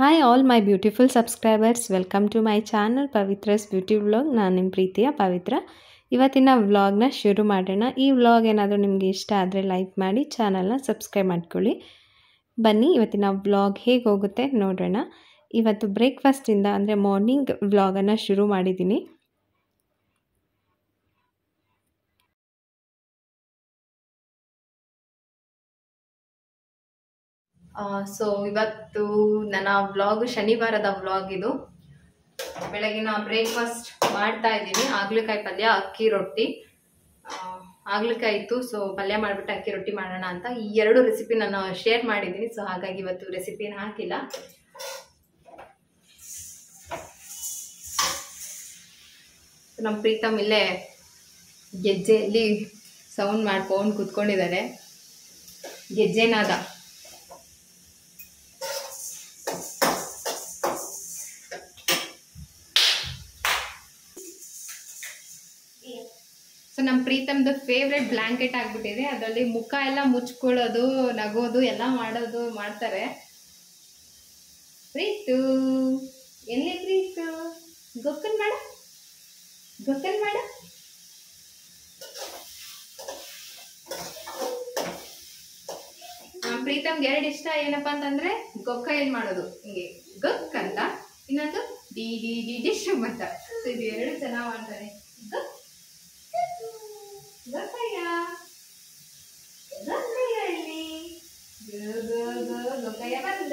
Hi all my beautiful subscribers welcome to my channel Pavithra's beauty vlog ನಾನು ನಿಮ್ಮ ಪ್ರೀತಿಯ ಪವಿತ್ರ ಇವತ್ತಿನ ವ್ಲಾಗ್ನ ಶುರು ಮಾಡೋಣ ಈ ವ್ಲಾಗ್ ಏನಾದರೂ ನಿಮಗೆ ಇಷ್ಟ ಆದರೆ ಲೈಕ್ ಮಾಡಿ ಚಾನಲ್ನ ಸಬ್ಸ್ಕ್ರೈಬ್ ಮಾಡ್ಕೊಳ್ಳಿ ಬನ್ನಿ ಇವತ್ತಿನ ವ್ಲಾಗ್ ಹೇಗೆ ಹೋಗುತ್ತೆ ನೋಡೋಣ ಇವತ್ತು ಬ್ರೇಕ್ಫಾಸ್ಟಿಂದ ಅಂದರೆ ಮಾರ್ನಿಂಗ್ ವ್ಲಾಗನ್ನು ಶುರು ಮಾಡಿದ್ದೀನಿ ಸೊ ಇವತ್ತು ನನ್ನ ವ್ಲಾಗ್ ಶನಿವಾರದ ವ್ಲಾಗ್ ಇದು ಬೆಳಗಿನ ಬ್ರೇಕ್ಫಾಸ್ಟ್ ಮಾಡ್ತಾ ಇದ್ದೀನಿ ಆಗ್ಲಕಾಯಿ ಪಲ್ಯ ಅಕ್ಕಿ ರೊಟ್ಟಿ ಆಗ್ಲಕಾಯಿ ಇತ್ತು ಸೊ ಪಲ್ಯ ಮಾಡಿಬಿಟ್ಟು ಅಕ್ಕಿ ರೊಟ್ಟಿ ಮಾಡೋಣ ಅಂತ ಈ ಎರಡು ರೆಸಿಪಿ ನಾನು ಶೇರ್ ಮಾಡಿದ್ದೀನಿ ಸೊ ಹಾಗಾಗಿ ಇವತ್ತು ರೆಸಿಪಿನ ಹಾಕಿಲ್ಲ ನಮ್ಮ ಪ್ರೀತಮ್ ಇಲ್ಲೇ ಗೆಜ್ಜೆಯಲ್ಲಿ ಸೌಂಡ್ ಮಾಡ್ಕೊಂಡು ಕೂತ್ಕೊಂಡಿದ್ದಾರೆ ಗೆಜ್ಜೆನಾದ ಸೊ ನಮ್ಮ ಪ್ರೀತಮ್ದು ಫೇವ್ರೆಟ್ ಬ್ಲ್ಯಾಂಕೆಟ್ ಆಗ್ಬಿಟ್ಟಿದೆ ಅದರಲ್ಲಿ ಮುಖ ಎಲ್ಲ ಮುಚ್ಕೊಳ್ಳೋದು ನಗೋದು ಎಲ್ಲ ಮಾಡೋದು ಮಾಡ್ತಾರೆ ಪ್ರೀತು ಎಲ್ಲಿ ಪ್ರೀತು ಗೊಕ್ಕನ್ ಮಾಡ ಗೊಕ್ಕನ್ ಮಾಡ ನಮ್ಮ ಪ್ರೀತಮ್ಗೆ ಎರಡು ಇಷ್ಟ ಏನಪ್ಪಾ ಅಂತಂದ್ರೆ ಗೊಕ್ಕ ಏನ್ ಮಾಡೋದು ಹಿಂಗೆ ಗಕ್ ಅಂತ ಇನ್ನೊಂದು ಡಿ ಡಿ ಡಿ ಡಿಶ್ ಅಂತ ಸೊ ಇದು ಎರಡು ಚೆನ್ನಾಗಿ ಮಾಡ್ತಾರೆ ಗಕ್ ಗೊಕ್ಕಯ್ಯ ಗೊಕ್ಕಯ್ಯ ಇಲ್ಲಿ ಗೋ ಗೋ ಗೋ ಗೊಕ್ಕಯ್ಯ ಬಂದ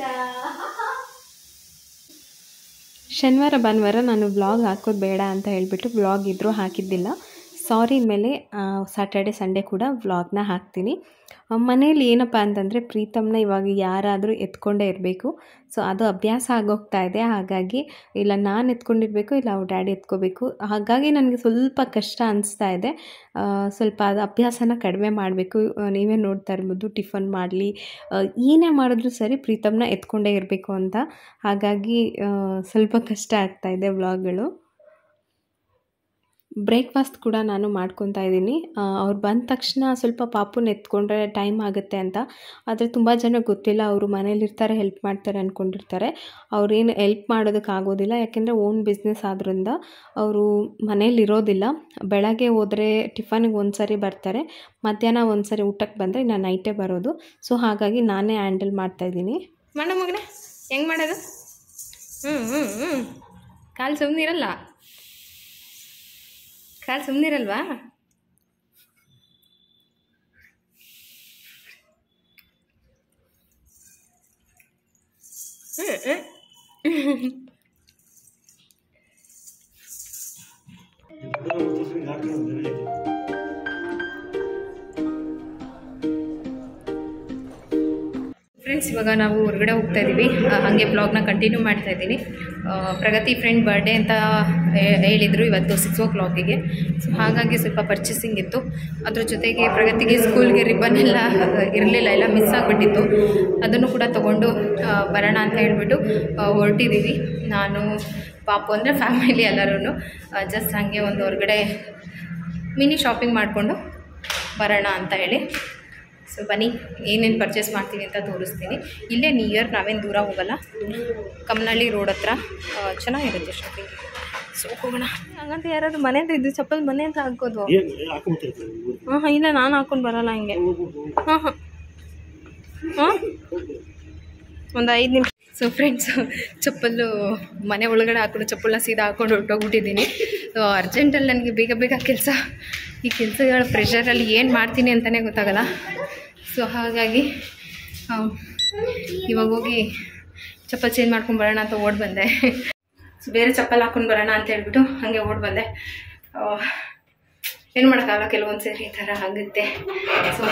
ಶನಿವಾರ ಭಾನುವಾರ ನಾನು ವ್ಲಾಗ್ ಹಾಕೋದು ಬೇಡ ಅಂತ ಹೇಳಿಬಿಟ್ಟು ವ್ಲಾಗ್ ಇದ್ದರೂ ಹಾಕಿದ್ದಿಲ್ಲ ಸಾರಿ ಮೇಲೆ ಸ್ಯಾಟರ್ಡೆ ಸಂಡೇ ಕೂಡ ವ್ಲಾಗ್ನ ಹಾಕ್ತೀನಿ ಮನೇಲಿ ಏನಪ್ಪ ಅಂತಂದರೆ ಪ್ರೀತಮ್ನ ಇವಾಗ ಯಾರಾದರೂ ಎತ್ಕೊಂಡೇ ಇರಬೇಕು ಸೊ ಅದು ಅಭ್ಯಾಸ ಆಗೋಗ್ತಾ ಇದೆ ಹಾಗಾಗಿ ಇಲ್ಲ ನಾನು ಎತ್ಕೊಂಡಿರಬೇಕು ಇಲ್ಲ ಅವ್ರ ಡ್ಯಾಡಿ ಎತ್ಕೋಬೇಕು ಹಾಗಾಗಿ ನನಗೆ ಸ್ವಲ್ಪ ಕಷ್ಟ ಅನಿಸ್ತಾ ಇದೆ ಸ್ವಲ್ಪ ಅದು ಅಭ್ಯಾಸನ ಕಡಿಮೆ ಮಾಡಬೇಕು ನೀವೇ ನೋಡ್ತಾ ಇರ್ಬೋದು ಟಿಫನ್ ಮಾಡಲಿ ಏನೇ ಮಾಡಿದ್ರೂ ಸರಿ ಪ್ರೀತಮ್ನ ಎತ್ಕೊಂಡೇ ಇರಬೇಕು ಅಂತ ಹಾಗಾಗಿ ಸ್ವಲ್ಪ ಕಷ್ಟ ಆಗ್ತಾ ಇದೆ ವ್ಲಾಗ್ಗಳು ಬ್ರೇಕ್ಫಾಸ್ಟ್ ಕೂಡ ನಾನು ಮಾಡ್ಕೊತಾ ಇದ್ದೀನಿ ಅವ್ರು ಬಂದ ತಕ್ಷಣ ಸ್ವಲ್ಪ ಪಾಪುನ ಎತ್ಕೊಂಡ್ರೆ ಟೈಮ್ ಆಗುತ್ತೆ ಅಂತ ಆದರೆ ತುಂಬ ಜನ ಗೊತ್ತಿಲ್ಲ ಅವರು ಮನೇಲಿರ್ತಾರೆ ಹೆಲ್ಪ್ ಮಾಡ್ತಾರೆ ಅಂದ್ಕೊಂಡಿರ್ತಾರೆ ಅವ್ರೇನು ಹೆಲ್ಪ್ ಮಾಡೋದಕ್ಕಾಗೋದಿಲ್ಲ ಯಾಕೆಂದರೆ ಓನ್ ಬಿಸ್ನೆಸ್ ಆದ್ದರಿಂದ ಅವರು ಮನೇಲಿರೋದಿಲ್ಲ ಬೆಳಗ್ಗೆ ಹೋದರೆ ಟಿಫನಿಗೆ ಒಂದು ಸರಿ ಬರ್ತಾರೆ ಮಧ್ಯಾಹ್ನ ಒಂದು ಸರಿ ಊಟಕ್ಕೆ ಬಂದರೆ ನಾನು ನೈಟೇ ಬರೋದು ಸೊ ಹಾಗಾಗಿ ನಾನೇ ಹ್ಯಾಂಡಲ್ ಮಾಡ್ತಾಯಿದ್ದೀನಿ ಮಾಡೋ ಮಗನೇ ಹೆಂಗೆ ಮಾಡೋದು ಹ್ಞೂ ಹ್ಞೂ ಹ್ಞೂ ಕಾಲು ಸುಮ್ಮನಿರಲ್ಲ ಕಾಲು ಸುಮ್ಮನಿರಲ್ವಾ ಫ್ರೆಂಡ್ಸ್ ಇವಾಗ ನಾವು ಹೊರಗಡೆ ಹೋಗ್ತಾ ಇದ್ದೀವಿ ಹಾಗೆ ಬ್ಲಾಗ್ನ ಕಂಟಿನ್ಯೂ ಮಾಡ್ತಾ ಇದ್ದೀನಿ ಪ್ರಗತಿ ಫ್ರೆಂಡ್ ಬರ್ಡೇ ಅಂತ ಹೇಳಿದರು ಇವತ್ತು ಸಿಕ್ಸ್ ಓ ಕ್ಲಾಕಿಗೆ ಸೊ ಹಾಗಾಗಿ ಸ್ವಲ್ಪ ಪರ್ಚೇಸಿಂಗ್ ಇತ್ತು ಅದ್ರ ಜೊತೆಗೆ ಪ್ರಗತಿಗೆ ಸ್ಕೂಲ್ಗೆ ರಿಬ್ಬನ್ ಎಲ್ಲ ಇರಲಿಲ್ಲ ಎಲ್ಲ ಮಿಸ್ ಆಗಿಬಿಟ್ಟಿತ್ತು ಅದನ್ನು ಕೂಡ ತೊಗೊಂಡು ಬರೋಣ ಅಂತ ಹೇಳಿಬಿಟ್ಟು ಹೊರಟಿದ್ದೀವಿ ನಾನು ಪಾಪು ಅಂದರೆ ಫ್ಯಾಮಿಲಿ ಎಲ್ಲರೂ ಜಸ್ಟ್ ಹಾಗೆ ಒಂದು ಹೊರಗಡೆ ಮಿನಿ ಶಾಪಿಂಗ್ ಮಾಡಿಕೊಂಡು ಬರೋಣ ಅಂತ ಹೇಳಿ ಸೊ ಬನ್ನಿ ಏನೇನು ಪರ್ಚೇಸ್ ಮಾಡ್ತೀನಿ ಅಂತ ತೋರಿಸ್ತೀನಿ ಇಲ್ಲೇ ನಿಯರ್ ನಾವೇನು ದೂರ ಹೋಗಲ್ಲ ಕಮ್ಮನಹಳ್ಳಿ ರೋಡ್ ಹತ್ರ ಚೆನ್ನಾಗಿರುತ್ತೆ ಶಾಪಿಂಗ್ ಸೊ ಹೋಗೋಣ ಹಂಗಂತ ಯಾರಾದ್ರು ಮನೆ ಅಂತ ಇದ್ದು ಚಪ್ಪಲ್ ಮನೆ ಅಂತ ಹಾಕೋದು ಹಾಂ ಹಾಂ ಇಲ್ಲ ನಾನು ಹಾಕೊಂಡು ಬರಲ್ಲ ಹಿಂಗೆ ಹಾಂ ಹಾಂ ಹಾಂ ಒಂದು ಐದು ನಿಮಿಷ ಸೊ ಫ್ರೆಂಡ್ಸು ಚಪ್ಪಲ್ಲು ಮನೆ ಒಳಗಡೆ ಹಾಕೊಂಡು ಚಪ್ಪಲ್ನ ಸೀದಾ ಹಾಕೊಂಡು ಹೊರಟೋಗ್ಬಿಟ್ಟಿದ್ದೀನಿ ಸೊ ಅರ್ಜೆಂಟಲ್ಲಿ ನನಗೆ ಬೇಗ ಬೇಗ ಕೆಲಸ ಈ ಕೆಲಸಗಳ ಪ್ರೆಷರಲ್ಲಿ ಏನು ಮಾಡ್ತೀನಿ ಅಂತಲೇ ಗೊತ್ತಾಗಲ್ಲ ಸೊ ಹಾಗಾಗಿ ಇವಾಗ ಹೋಗಿ ಚಪ್ಪಲ್ ಚೇಂಜ್ ಮಾಡ್ಕೊಂಡು ಬರೋಣ ಅಂತ ಓಡ್ ಬಂದೆ ಸೊ ಬೇರೆ ಚಪ್ಪಲ್ ಹಾಕೊಂಡು ಬರೋಣ ಅಂತ ಹೇಳ್ಬಿಟ್ಟು ಹಾಗೆ ಓಡ್ ಬಂದೆ ಏನು ಮಾಡೋಕ್ಕಾಗಲ್ಲ ಕೆಲವೊಂದು ಸರಿ ಈ ಥರ ಆಗುತ್ತೆ ಸೊ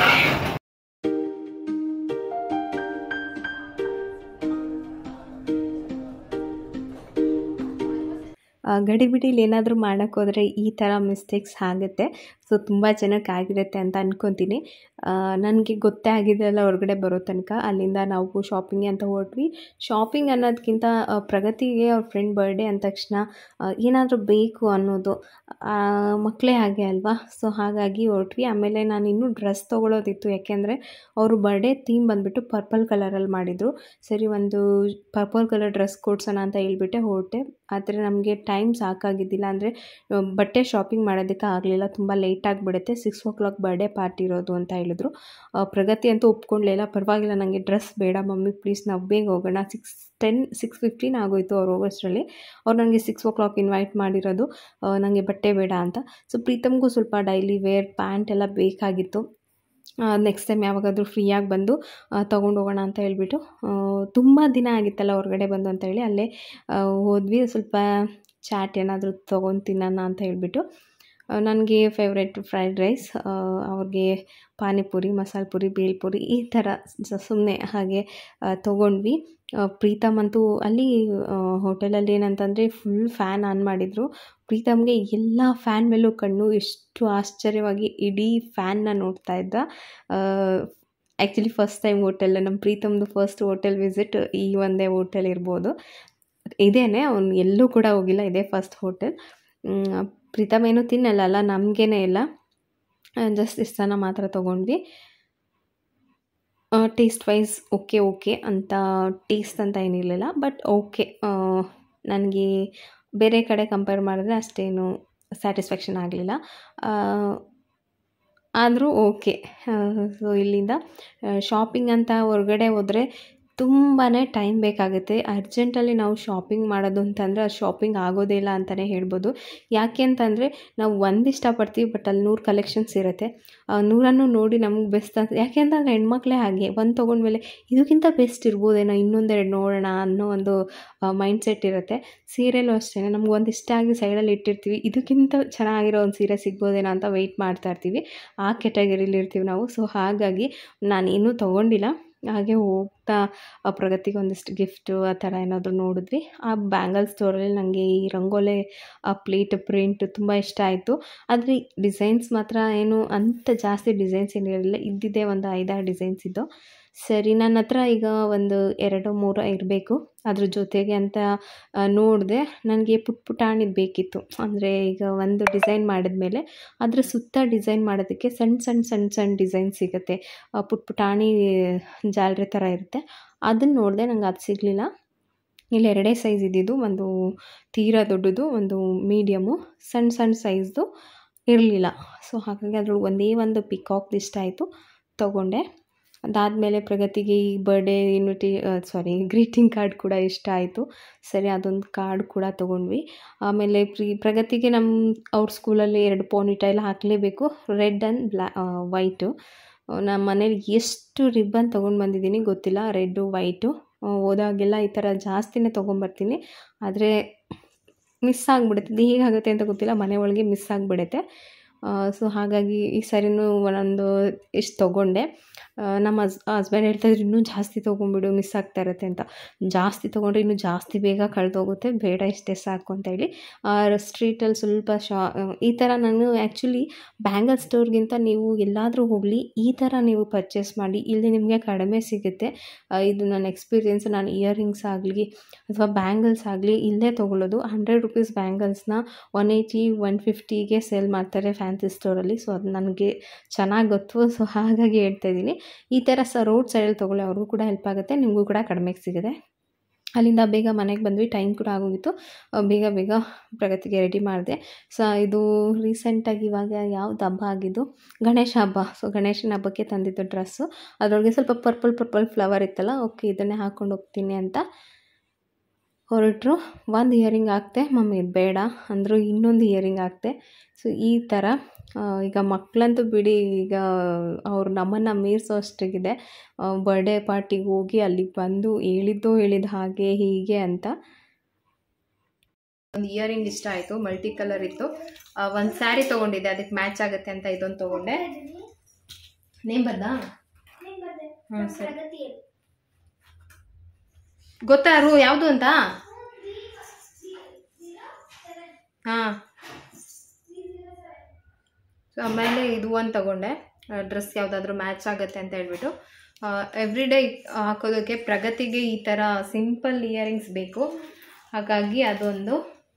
ಗಡಿಬಿಡಿಲಿ ಏನಾದರೂ ಮಾಡೋಕ್ಕೋದ್ರೆ ಈ ಥರ ಮಿಸ್ಟೇಕ್ಸ್ ಆಗುತ್ತೆ ಸೊ ಸೊ ತುಂಬ ಜನಕ್ಕೆ ಆಗಿರುತ್ತೆ ಅಂತ ಅನ್ಕೊತೀನಿ ನನಗೆ ಗೊತ್ತೇ ಆಗಿದೆಲ್ಲ ಹೊರಗಡೆ ಬರೋ ತನಕ ಅಲ್ಲಿಂದ ನಾವು ಶಾಪಿಂಗ್ ಅಂತ ಹೊರಟ್ವಿ ಶಾಪಿಂಗ್ ಅನ್ನೋದಕ್ಕಿಂತ ಆ, ಪ್ರಗತಿಗೆ ಅವ್ರ ಫ್ರೆಂಡ್ ಬರ್ಡೇ ಅಂದ ತಕ್ಷಣ ಏನಾದರೂ ಬೇಕು ಅನ್ನೋದು ಆ, ಮಕ್ಕಳೇ ಹಾಗೆ ಅಲ್ವಾ ಸೊ ಹಾಗಾಗಿ ಹೊರಟ್ವಿ ಆಮೇಲೆ ನಾನು ಇನ್ನೂ ಡ್ರೆಸ್ ತೊಗೊಳೋದಿತ್ತು ಯಾಕೆಂದರೆ ಅವರು ಬರ್ಡೇ ಥೀಮ್ ಬಂದುಬಿಟ್ಟು ಪರ್ಪಲ್ ಕಲರಲ್ಲಿ ಮಾಡಿದರು ಸರಿ ಒಂದು ಪರ್ಪಲ್ ಕಲರ್ ಡ್ರೆಸ್ ಕೊಡ್ಸೋಣ ಅಂತ ಹೇಳ್ಬಿಟ್ಟೆ ಹೊರಟೆ ಆದರೆ ನಮಗೆ ಟೈಮ್ ಸಾಕಾಗಿದ್ದಿಲ್ಲ ಅಂದರೆ ಬಟ್ಟೆ ಶಾಪಿಂಗ್ ಮಾಡೋದಕ್ಕೆ ಆಗಲಿಲ್ಲ ತುಂಬ ಲೇಟ್ ಆಗಿಬಿಡುತ್ತೆ six o'clock birthday party ಇರೋದು ಅಂತ ಹೇಳಿದ್ರು ಆ, ಪ್ರಗತಿ ಅಂತೂ ಒಪ್ಕೊಂಡ್ಲಿಲ್ಲ ಪರವಾಗಿಲ್ಲ ನನಗೆ ಡ್ರೆಸ್ ಬೇಡ ಮಮ್ಮಿ ಪ್ಲೀಸ್ ನಾವು ಬೇಗ ಹೋಗೋಣ ಸಿಕ್ಸ್ ಟೆನ್ ಸಿಕ್ಸ್ ಫಿಫ್ಟೀನ್ ಆಗೋಯ್ತು ಅವ್ರು ಹೋಗೋಷ್ಟರಲ್ಲಿ ಅವ್ರು ನನಗೆ ಸಿಕ್ಸ್ ಓ ಕ್ಲಾಕ್ ಇನ್ವೈಟ್ ಮಾಡಿರೋದು ನನಗೆ ಬಟ್ಟೆ ಬೇಡ ಅಂತ ಸೊ ಪ್ರೀತಮ್ಗೂ ಸ್ವಲ್ಪ ಡೈಲಿ ವೇರ್ ಪ್ಯಾಂಟ್ ಎಲ್ಲ ಬೇಕಾಗಿತ್ತು ನೆಕ್ಸ್ಟ್ ಟೈಮ್ ಯಾವಾಗಾದರೂ ಫ್ರೀಯಾಗಿ ಬಂದು ತೊಗೊಂಡು ಹೋಗೋಣ ಅಂತ ಹೇಳ್ಬಿಟ್ಟು ತುಂಬ ದಿನ ಆಗಿತ್ತಲ್ಲ ಹೊರಗಡೆ ಬಂದು ಅಂತ ಹೇಳಿ ಅಲ್ಲೇ ಆ, ಹೋದ್ವಿ ಸ್ವಲ್ಪ ಚಾಟ್ ಏನಾದರೂ ತೊಗೊಂಡು ತಿನ್ನೋಣ ಅಂತ ಹೇಳ್ಬಿಟ್ಟು ನನಗೆ ಫೇವ್ರೆಟ್ ಫ್ರೈಡ್ ರೈಸ್ ಅವ್ರಿಗೆ ಪಾನಿಪುರಿ ಮಸಾಲೆ ಪುರಿ ಬೇಲ್ಪುರಿ ಈ ಥರ ಸುಮ್ಮನೆ ಹಾಗೆ ಆ, ತೊಗೊಂಡ್ವಿ ಆ, ಪ್ರೀತಮ್ ಅಂತೂ ಅಲ್ಲಿ ಹೋಟೆಲಲ್ಲಿ ಏನಂತಂದರೆ ಫುಲ್ ಫ್ಯಾನ್ ಆನ್ ಮಾಡಿದರು ಪ್ರೀತಮ್ಗೆ ಎಲ್ಲ ಫ್ಯಾನ್ ಮೇಲೂ ಕಣ್ಣು ಎಷ್ಟು ಆಶ್ಚರ್ಯವಾಗಿ ಇಡೀ ಫ್ಯಾನ್ನ ನೋಡ್ತಾ ಇದ್ದ ಆ್ಯಕ್ಚುಲಿ ಫಸ್ಟ್ ಟೈಮ್ ಹೋಟೆಲ್ ನಮ್ಮ ಪ್ರೀತಮ್ದು ಫಸ್ಟ್ ಹೋಟೆಲ್ ವಿಸಿಟ್ ಈ ಒಂದೇ ಹೋಟೆಲ್ ಇರ್ಬೋದು ಇದೇನೆ ಅವ್ನು ಎಲ್ಲೂ ಕೂಡ ಹೋಗಿಲ್ಲ ಇದೇ ಫಸ್ಟ್ ಹೋಟೆಲ್ ಪ್ರೀತಮ್ ಏನೂ ತಿನ್ನಲ್ಲ ಅಲ್ಲ ನಮಗೇನೆ ಇಲ್ಲ ಜಸ್ಟ್ ಇಷ್ಟು ಜನ ಮಾತ್ರ ತೊಗೊಂಡ್ವಿ ಟೇಸ್ಟ್ ವೈಸ್ ಓಕೆ ಓಕೆ ಅಂತ ಟೇಸ್ಟ್ ಅಂತ ಏನಿರಲಿಲ್ಲ ಬಟ್ ಓಕೆ ನನಗೆ ಬೇರೆ ಕಡೆ ಕಂಪೇರ್ ಮಾಡಿದ್ರೆ ಅಷ್ಟೇನು ಸ್ಯಾಟಿಸ್ಫ್ಯಾಕ್ಷನ್ ಆಗಲಿಲ್ಲ ಆದರೂ ಓಕೆ ಸೊ ಇಲ್ಲಿಂದ ಶಾಪಿಂಗ್ ಅಂತ ಹೊರಗಡೆ ಹೋದರೆ ತುಂಬಾ ಟೈಮ್ ಬೇಕಾಗುತ್ತೆ ಅರ್ಜೆಂಟಲ್ಲಿ ನಾವು ಶಾಪಿಂಗ್ ಮಾಡೋದು ಅಂತಂದರೆ ಅದು ಶಾಪಿಂಗ್ ಆಗೋದೇ ಇಲ್ಲ ಅಂತಲೇ ಹೇಳ್ಬೋದು ಯಾಕೆ ಅಂತಂದರೆ ನಾವು ಒಂದು ಇಷ್ಟಪಡ್ತೀವಿ ಬಟ್ ಅಲ್ಲಿ ನೂರು ಕಲೆಕ್ಷನ್ಸ್ ಇರುತ್ತೆ ಆ ನೂರನ್ನು ನೋಡಿ ನಮ್ಗೆ ಬೆಸ್ಟ್ ಅಂತ ಯಾಕೆ ಅಂತಂದರೆ ಹೆಣ್ಮಕ್ಳೇ ಹಾಗೆ ಒಂದು ತೊಗೊಂಡ್ಮೇಲೆ ಇದಕ್ಕಿಂತ ಬೆಸ್ಟ್ ಇರ್ಬೋದೇನೋ ಇನ್ನೊಂದೆರಡು ನೋಡೋಣ ಅನ್ನೋ ಒಂದು ಮೈಂಡ್ ಸೆಟ್ ಇರುತ್ತೆ ಸೀರೆಲೂ ಅಷ್ಟೇ ನಮ್ಗೆ ಒಂದು ಇಷ್ಟ ಆಗಿ ಸೈಡಲ್ಲಿ ಇಟ್ಟಿರ್ತೀವಿ ಇದಕ್ಕಿಂತ ಚೆನ್ನಾಗಿರೋ ಒಂದು ಸೀರೆ ಸಿಗ್ಬೋದೇನೋ ಅಂತ ವೆಯ್ಟ್ ಮಾಡ್ತಾ ಇರ್ತೀವಿ ಆ ಕೆಟಗರಿಲಿ ಇರ್ತೀವಿ ನಾವು ಸೊ ಹಾಗಾಗಿ ನಾನು ಇನ್ನೂ ತೊಗೊಂಡಿಲ್ಲ ಹಾಗೆ ಹೋಗ್ತಾ ಆ ಪ್ರಗತಿಗೆ ಒಂದಿಷ್ಟು ಗಿಫ್ಟು ಆ ಥರ ಏನಾದರೂ ನೋಡಿದ್ವಿ ಆ ಬ್ಯಾಂಗಲ್ ಸ್ಟೋರಲ್ಲಿ ನನಗೆ ಈ ರಂಗೋಲೆ ಆ ಪ್ಲೇಟ್ ಪ್ರಿಂಟ್ ತುಂಬ ಇಷ್ಟ ಆಯಿತು ಆದರೆ ಡಿಸೈನ್ಸ್ ಮಾತ್ರ ಏನು ಅಂಥ ಜಾಸ್ತಿ ಡಿಸೈನ್ಸ್ ಏನಿರಲಿಲ್ಲ ಇದ್ದಿದ್ದೇ ಒಂದು ಐದಾರು ಡಿಸೈನ್ಸ್ ಇದ್ದು ಸರಿ ನನ್ನ ಹತ್ರ ಈಗ ಒಂದು ಎರಡು ಮೂರು ಇರಬೇಕು ಅದ್ರ ಜೊತೆಗೆ ಅಂತ ನೋಡಿದೆ ನನಗೆ ಪುಟ್ ಪುಟಾಣಿದು ಬೇಕಿತ್ತು ಅಂದರೆ ಈಗ ಒಂದು ಡಿಸೈನ್ ಮಾಡಿದ್ಮೇಲೆ ಅದ್ರ ಸುತ್ತ ಡಿಸೈನ್ ಮಾಡೋದಕ್ಕೆ ಸಣ್ಣ ಸಣ್ಣ ಸಣ್ಣ ಸಣ್ಣ ಡಿಸೈನ್ ಸಿಗುತ್ತೆ ಆ ಪುಟ್ ಪುಟಾಣಿ ಜಾಲರಿ ಥರ ಇರುತ್ತೆ ಅದನ್ನು ನೋಡಿದೆ ನಂಗೆ ಅದು ಸಿಗಲಿಲ್ಲ ಇಲ್ಲಿ ಎರಡೇ ಸೈಜ್ ಇದ್ದಿದ್ದು ಒಂದು ತೀರಾ ದೊಡ್ಡದು ಒಂದು ಮೀಡಿಯಮು ಸಣ್ಣ ಸಣ್ಣ ಸೈಜ್ದು ಇರಲಿಲ್ಲ ಸೊ ಹಾಗಾಗಿ ಅದ್ರೊಳಗೆ ಒಂದೇ ಒಂದು ಪಿಕಾಕ್ ಇಷ್ಟ ಆಯಿತು ತೊಗೊಂಡೆ ಅದಾದಮೇಲೆ ಪ್ರಗತಿಗೆ ಈ birthday invite sorry greeting card ಕೂಡ ಇಷ್ಟ ಆಯಿತು ಸರಿ ಅದೊಂದು ಕಾರ್ಡ್ ಕೂಡ ತೊಗೊಂಡ್ವಿ ಆಮೇಲೆ ಪ್ರಿ ಪ್ರಗತಿಗೆ ನಮ್ಮ ಅವ್ರ ಸ್ಕೂಲಲ್ಲಿ ಎರಡು ಪೋನಿಟೈಲ್ ಹಾಕಲೇಬೇಕು ರೆಡ್ ಆ್ಯಂಡ್ ಬ್ಲ್ಯಾ ವೈಟು ನಮ್ಮ ಮನೇಲಿ ಎಷ್ಟು ರಿಬ್ಬನ್ ತೊಗೊಂಡು ಬಂದಿದ್ದೀನಿ ಗೊತ್ತಿಲ್ಲ ರೆಡ್ಡು ವೈಟು ಹೋದಾಗೆಲ್ಲ ಈ ಥರ ಜಾಸ್ತಿನೇ ತೊಗೊಂಬರ್ತೀನಿ ಆದರೆ ಮಿಸ್ ಆಗಿಬಿಡುತ್ತೆ ಅದು ಹೇಗಾಗುತ್ತೆ ಅಂತ ಗೊತ್ತಿಲ್ಲ ಮನೆ ಒಳಗೆ ಮಿಸ್ ಆಗಿಬಿಡುತ್ತೆ ಸೊ ಹಾಗಾಗಿ ಈ ಸರಿನೂ ಒಂದೊಂದು ಇಷ್ಟು ತೊಗೊಂಡೆ ನಮ್ಮ ಹಸ್ ಹಸ್ಬೆಂಡ್ ಹೇಳ್ತಾಯಿದ್ರು ಇನ್ನೂ ಜಾಸ್ತಿ ತೊಗೊಂಬಿಡು ಮಿಸ್ ಆಗ್ತಾ ಇರುತ್ತೆ ಅಂತ ಜಾಸ್ತಿ ತೊಗೊಂಡ್ರೆ ಇನ್ನೂ ಜಾಸ್ತಿ ಬೇಗ ಕಳೆದೋಗುತ್ತೆ ಬೇಡ ಇಷ್ಟೇ ಸಾಕು ಅಂತ ಹೇಳಿ ಸ್ಟ್ರೀಟಲ್ಲಿ ಸ್ವಲ್ಪ ಶಾ ಈ ಥರ ನಾನು ಆ್ಯಕ್ಚುಲಿ ಬ್ಯಾಂಗಲ್ ಸ್ಟೋರ್ಗಿಂತ ನೀವು ಎಲ್ಲಾದರೂ ಹೋಗಲಿ ಈ ಥರ ನೀವು ಪರ್ಚೇಸ್ ಮಾಡಿ ಇಲ್ಲಿ ನಿಮಗೆ ಕಡಿಮೆ ಸಿಗುತ್ತೆ ಇದು ನನ್ನ ಎಕ್ಸ್ಪೀರಿಯೆನ್ಸ್ ನಾನು ಇಯರಿಂಗ್ಸ್ ಆಗಲಿ ಅಥವಾ ಬ್ಯಾಂಗಲ್ಸ್ ಆಗಲಿ ಇಲ್ಲೇ ತೊಗೊಳ್ಳೋದು ಹಂಡ್ರೆಡ್ ರುಪೀಸ್ ಬ್ಯಾಂಗಲ್ಸ್ನ ಒನ್ ಏಯ್ಟಿ ಒನ್ ಫಿಫ್ಟಿಗೆ ಸೇಲ್ ಮಾಡ್ತಾರೆ ಫ್ಯಾನ್ಸಿ ಸ್ಟೋರಲ್ಲಿ ಸೊ ಅದು ನನಗೆ ಚೆನ್ನಾಗಿ ಗೊತ್ತು ಸೊ ಹಾಗಾಗಿ ಹೇಳ್ತಾ ಇದ್ದೀನಿ ಈ ಥರ ಸ ರೋಡ್ ಸೈಡಲ್ಲಿ ತೊಗೊಳ್ಳಿ ಅವ್ರಿಗೂ ಕೂಡ ಹೆಲ್ಪ್ ಆಗುತ್ತೆ ನಿಮಗೂ ಕೂಡ ಕಡಿಮೆಗೆ ಸಿಗುತ್ತೆ ಅಲ್ಲಿಂದ ಬೇಗ ಮನೆಗೆ ಬಂದ್ವಿ ಟೈಮ್ ಕೂಡ ಆಗೋಗಿತ್ತು ಬೇಗ ಬೇಗ ಪ್ರಗತಿಗೆ ರೆಡಿ ಮಾಡಿದೆ ಸೊ ಇದು ರೀಸೆಂಟಾಗಿ ಇವಾಗ ಯಾವ್ದು ಹಬ್ಬ ಆಗಿದ್ದು ಗಣೇಶ ಹಬ್ಬ ಸೊ ಗಣೇಶನ ಹಬ್ಬಕ್ಕೆ ತಂದಿದ್ದು ಡ್ರೆಸ್ಸು ಅದರೊಳಗೆ ಸ್ವಲ್ಪ ಪರ್ಪಲ್ ಪರ್ಪಲ್ ಫ್ಲವರ್ ಇತ್ತಲ್ಲ ಓಕೆ ಇದನ್ನೇ ಹಾಕ್ಕೊಂಡು ಹೋಗ್ತೀನಿ ಅಂತ ಹೊರಟರು ಒಂದು ಇಯರಿಂಗ್ ಹಾಕ್ತೆ ಮಮ್ಮಿ ಇದು ಬೇಡ ಅಂದರು ಇನ್ನೊಂದು ಇಯರಿಂಗ್ ಹಾಕ್ತೆ ಸೊ ಈ ಥರ ಈಗ ಮಕ್ಕಳಂತೂ ಬಿಡಿ ಈಗ ಅವ್ರು ನಮ್ಮನ್ನು ಮೀರಿಸೋ ಅಷ್ಟಿಗಿದೆ ಬರ್ಡೇ ಪಾರ್ಟಿಗೆ ಹೋಗಿ ಅಲ್ಲಿಗೆ ಬಂದು ಹೇಳಿದ್ದು ಹೇಳಿದ ಹಾಗೆ ಹೀಗೆ ಅಂತ ಒಂದು ಇಯರಿಂಗ್ ಇಷ್ಟ ಆಯಿತು ಮಲ್ಟಿ ಕಲರ್ ಇತ್ತು ಒಂದು ಸ್ಯಾರಿ ತೊಗೊಂಡಿದ್ದೆ ಅದಕ್ಕೆ ಮ್ಯಾಚ್ ಆಗುತ್ತೆ ಅಂತ ಇದೊಂದು ತೊಗೊಂಡೆ ನೇಮ್ ಬರ್ದಾ ಹ್ಞೂ ಸರಿ ಗೊತ್ತಾರು ಯಾವುದು ಅಂತ ಹಾಂ ಸೊ ಆಮೇಲೆ ಇದು ಒಂದು ತಗೊಂಡೆ ಡ್ರೆಸ್ ಯಾವುದಾದ್ರೂ ಮ್ಯಾಚ್ ಆಗುತ್ತೆ ಅಂತ ಹೇಳ್ಬಿಟ್ಟು ಎವ್ರಿ ಡೇ ಹಾಕೋದಕ್ಕೆ ಪ್ರಗತಿಗೆ ಈ ಥರ ಸಿಂಪಲ್ ಇಯರಿಂಗ್ಸ್ ಬೇಕು ಹಾಗಾಗಿ ಅದೊಂದು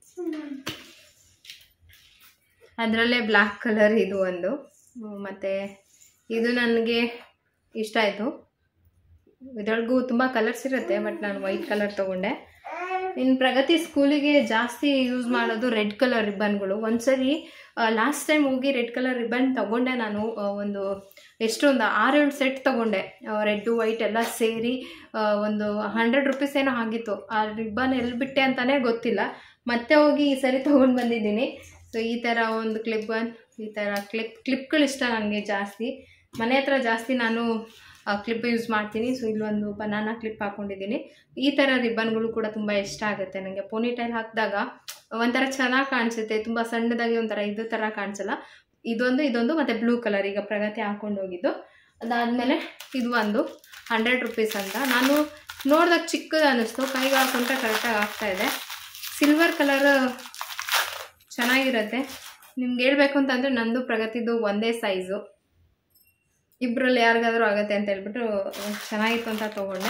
ಅದರಲ್ಲೇ ಬ್ಲ್ಯಾಕ್ ಕಲರ್ ಇದು ಒಂದು ಮತ್ತು ಇದು ನನಗೆ ಇಷ್ಟ ಆಯಿತು ಇದರೊಳಗೂ ತುಂಬ ಕಲರ್ಸ್ ಇರುತ್ತೆ ಬಟ್ ನಾನು ವೈಟ್ ಕಲರ್ ತೊಗೊಂಡೆ ಇನ್ನು ಪ್ರಗತಿ ಸ್ಕೂಲಿಗೆ ಜಾಸ್ತಿ ಯೂಸ್ ಮಾಡೋದು ರೆಡ್ ಕಲರ್ ರಿಬ್ಬನ್ಗಳು ಒಂದ್ಸರಿ ಲಾಸ್ಟ್ ಟೈಮ್ ಹೋಗಿ ರೆಡ್ ಕಲರ್ ರಿಬ್ಬನ್ ತೊಗೊಂಡೆ ನಾನು ಆ, ಒಂದು ಎಷ್ಟೊಂದು ಆರೇಳು ಸೆಟ್ ತೊಗೊಂಡೆ ರೆಡ್ಡು ವೈಟ್ ಎಲ್ಲ ಸೇರಿ ಆ, ಒಂದು ಹಂಡ್ರೆಡ್ ರುಪೀಸ್ ಏನೋ ಆಗಿತ್ತು ಆ ರಿಬ್ಬನ್ ಎಲ್ಲಿ ಬಿಟ್ಟೆ ಅಂತಲೇ ಗೊತ್ತಿಲ್ಲ ಮತ್ತೆ ಹೋಗಿ ಈ ಸರಿ ತೊಗೊಂಡು ಬಂದಿದ್ದೀನಿ ಸೊ ಈ ಥರ ಒಂದು ಕ್ಲಿಪ್ ಗನ್ ಈ ಥರ ಕ್ಲಿಪ್ ಕ್ಲಿಪ್ಗಳು ಇಷ್ಟ ನನಗೆ ಜಾಸ್ತಿ ಮನೆ ಹತ್ರ ಜಾಸ್ತಿ ನಾನು ಕ್ಲಿಪ್ ಯೂಸ್ ಮಾಡ್ತೀನಿ ಸೊ ಇಲ್ಲೊಂದು ಬನಾನಾ ಕ್ಲಿಪ್ ಹಾಕ್ಕೊಂಡಿದ್ದೀನಿ ಈ ಥರ ರಿಬ್ಬನ್ಗಳು ಕೂಡ ತುಂಬ ಇಷ್ಟ ಆಗುತ್ತೆ ನನಗೆ ಪೋನಿಟೈಲ್ ಹಾಕಿದಾಗ ಒಂಥರ ಚೆನ್ನಾಗಿ ಕಾಣಿಸುತ್ತೆ ತುಂಬ ಸಣ್ಣದಾಗಿ ಒಂಥರ ಇದು ಥರ ಕಾಣಿಸಲ್ಲ ಇದೊಂದು ಇದೊಂದು ಮತ್ತು ಬ್ಲೂ ಕಲರ್ ಈಗ ಪ್ರಗತಿ ಹಾಕೊಂಡು ಹೋಗಿದ್ದು ಅದಾದಮೇಲೆ ಇದು ಒಂದು ಹಂಡ್ರೆಡ್ ರುಪೀಸ್ ಅಂತ ನಾನು ನೋಡಿದಾಗ ಚಿಕ್ಕದು ಅನ್ನಿಸ್ತು ಕೈಗೆ ಹಾಕೊಂಡ್ರೆ ಕರೆಕ್ಟಾಗಿ ಆಗ್ತಾ ಇದೆ ಸಿಲ್ವರ್ ಕಲರ್ ಚೆನ್ನಾಗಿರುತ್ತೆ ನಿಮ್ಗೆ ಹೇಳ್ಬೇಕು ಅಂತಂದರೆ ನಂದು ಪ್ರಗತಿದು ಒಂದೇ ಸೈಜು ಇಬ್ಬರಲ್ಲಿ ಯಾರಿಗಾದ್ರೂ ಆಗುತ್ತೆ ಅಂತ ಹೇಳ್ಬಿಟ್ಟು ಚೆನ್ನಾಗಿತ್ತು ಅಂತ ತೊಗೊಂಡೆ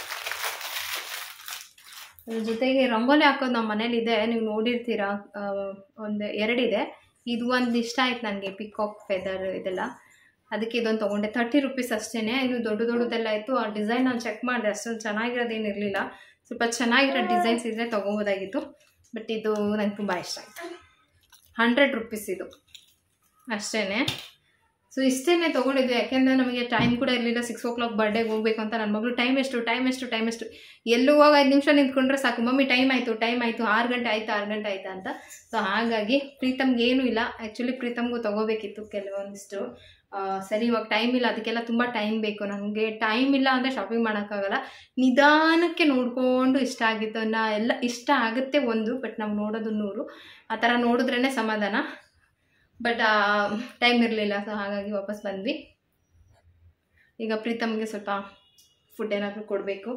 ಅದ್ರ ಜೊತೆಗೆ ರಂಗೋಲಿ ಹಾಕೋದು ನಮ್ಮ ಮನೇಲಿದೆ ನೀವು ನೋಡಿರ್ತೀರಾ ಆ, ಒಂದು ಎರಡಿದೆ ಇದು ಒಂದು ಇಷ್ಟ ಆಯ್ತು ನನಗೆ ಪಿಕಾಕ್ ಫೆದರ್ ಇದೆಲ್ಲ ಅದಕ್ಕೆ ಇದೊಂದು ತೊಗೊಂಡೆ ತರ್ಟಿ ರುಪೀಸ್ ಅಷ್ಟೇ ಇನ್ನು ದೊಡ್ಡ ದೊಡ್ಡದೆಲ್ಲ ಇತ್ತು ಆ ಡಿಸೈನ್ ನಾನು ಚೆಕ್ ಮಾಡಿದೆ ಅಷ್ಟೊಂದು ಚೆನ್ನಾಗಿರೋದೇನು ಇರಲಿಲ್ಲ ಸ್ವಲ್ಪ ಚೆನ್ನಾಗಿರೋ ಡಿಸೈನ್ಸ್ ಇದ್ದರೆ ತೊಗೋಬೋದಾಗಿತ್ತು ಬಟ್ ಇದು ನಂಗೆ ತುಂಬ ಇಷ್ಟ ಆಯಿತು ಹಂಡ್ರೆಡ್ ರುಪೀಸ್ ಇದು ಅಷ್ಟೇ ಸೊ ಇಷ್ಟೇ ತೊಗೊಂಡಿದ್ದು ಯಾಕೆಂದರೆ ನಮಗೆ ಟೈಮ್ ಕೂಡ ಇರಲಿಲ್ಲ ಸಿಕ್ಸ್ ಓ ಕ್ಲಾಕ್ ಬರ್ಡೇಗೆ ಹೋಗ್ಬೇಕು ಅಂತ ನನ್ನ ಮಗಳು ಟೈಮ್ ಎಷ್ಟು ಟೈಮ್ ಎಷ್ಟು ಟೈಮ್ ಎಷ್ಟು ಎಲ್ಲೂ ಹೋಗಿ ಐದು ನಿಮಿಷ ನಿಂತ್ಕೊಂಡ್ರೆ ಸಾಕು ಮಮ್ಮಿ ಟೈಮ್ ಆಯಿತು ಟೈಮ್ ಆಯಿತು ಆರು ಗಂಟೆ ಆಯಿತು ಆರು ಗಂಟೆ ಆಯ್ತಾ ಅಂತ ಸೊ ಹಾಗಾಗಿ ಪ್ರೀತಮ್ಗೆ ಏನೂ ಇಲ್ಲ ಆ್ಯಕ್ಚುಲಿ ಪ್ರೀತಮ್ಗೂ ತೊಗೋಬೇಕಿತ್ತು ಕೆಲವೊಂದಿಷ್ಟು ಆ, ಸರಿ ಇವಾಗ ಟೈಮ್ ಇಲ್ಲ ಅದಕ್ಕೆಲ್ಲ ತುಂಬ ಟೈಮ್ ಬೇಕು ನನಗೆ ಟೈಮ್ ಇಲ್ಲ ಅಂದರೆ ಶಾಪಿಂಗ್ ಮಾಡೋಕ್ಕಾಗಲ್ಲ ನಿಧಾನಕ್ಕೆ ನೋಡಿಕೊಂಡು ಇಷ್ಟ ಆಗಿತ್ತು ನಾ ಎಲ್ಲ ಇಷ್ಟ ಆಗುತ್ತೆ ಒಂದು ಬಟ್ ನಾವು ನೋಡೋದು ನೂರು ಆ ಥರ ನೋಡಿದ್ರೇ ಸಮಾಧಾನ ಬಟ್ ಟೈಮ್ ಇರಲಿಲ್ಲ ಸೊ ಹಾಗಾಗಿ ವಾಪಸ್ ಬಂದ್ವಿ ಈಗ ಪ್ರೀತಮ್ಗೆ ಸ್ವಲ್ಪ ಫುಡ್ ಏನಾದರೂ ಕೊಡಬೇಕು